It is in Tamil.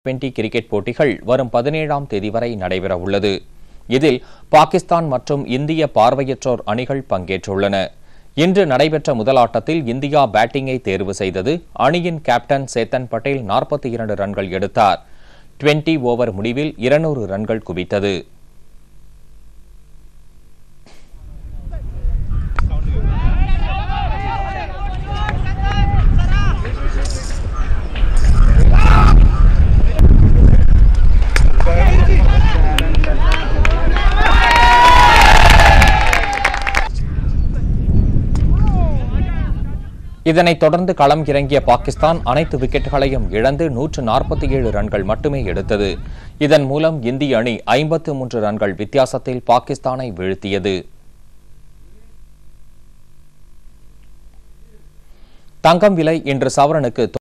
டுவெண்டி கிரிக்கெட் போட்டிகள் வரும் பதினேழாம் தேதி வரை நடைபெற உள்ளது இதில் பாகிஸ்தான் மற்றும் இந்திய பார்வையற்றோர் அணிகள் பங்கேற்றுள்ளன இன்று நடைபெற்ற முதல் ஆட்டத்தில் இந்தியா பேட்டிங்கை தேர்வு செய்தது அணியின் கேப்டன் சேத்தன் பட்டேல் நாற்பத்தி இரண்டு ரன்கள் எடுத்தார் டுவெண்டி ஓவர் முடிவில் இருநூறு ரன்கள் குவித்தது இதனைத் தொடர்ந்து களம் இறங்கிய பாகிஸ்தான் அனைத்து விக்கெட்டுகளையும் இழந்து நூற்று நாற்பத்தி ஏழு ரன்கள் மட்டுமே எடுத்தது இதன் மூலம் இந்திய அணி ஐம்பத்து மூன்று ரன்கள் வித்தியாசத்தில் பாகிஸ்தானை வீழ்த்தியது தங்கம் விலை இன்று சவரனுக்கு